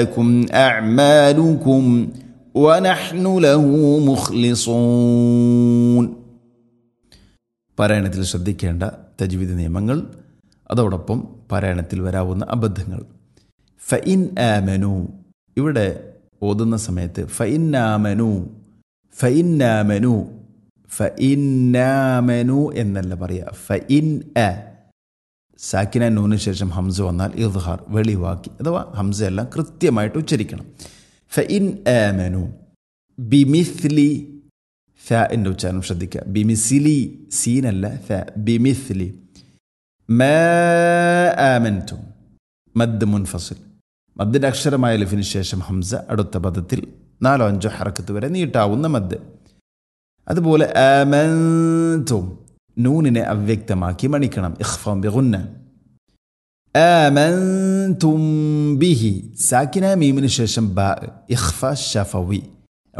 لكم أعمالكم ونحن له مخلصون പാരായണത്തിൽ ശ്രദ്ധിക്കേണ്ട തജ്വീദ് നിയമങ്ങൾ അതോടൊപ്പം പാരായണത്തിൽ വരാവുന്ന അബദ്ധങ്ങൾ ഫഇൻ ആമനു ഇവിടെ ഓതുന്ന സമയത്ത് ഫഇൻ ആമനു ഫഇൻ ആമനു ഫഇന്നാമനു എന്നല്ല പറയുക ഫഇൻ അ സാക്കിന നൂന് ശേഷം ഹംസ വന്നാൽ ഇദ്ഹാർ വെളിവാക്കി അഥവാ ഹംസ എല്ലാം കൃത്യമായിട്ട് ഉച്ചരിക്കണം ഫഇൻ ആമനു ബിമിസ്ലി ഫ എൻ്റെ ഉച്ചാരണം ശ്രദ്ധിക്കുക ബിമിസിലി സീനല്ല ഫ ബിമിസ്ലി മാ ആമൻതും മദ് മുൻഫസിൽ മദ്ദിൻ്റെ അക്ഷരമായ ലിഫിന് ശേഷം ഹംസ അടുത്ത പദത്തിൽ നാലോ അഞ്ചോ ഹറക്കത്ത് വരെ നീട്ടാവുന്ന മദ് അതുപോലെ ആമൻതും നൂനിനെ അവ്യക്തമാക്കി മണിക്കണം ഇഖ്ഫാം ബിഗുന്ന ആമൻതും ബിഹി സാക്കിന മീമിന് ശേഷം ബ ഇഖ്ഫ ഷഫവി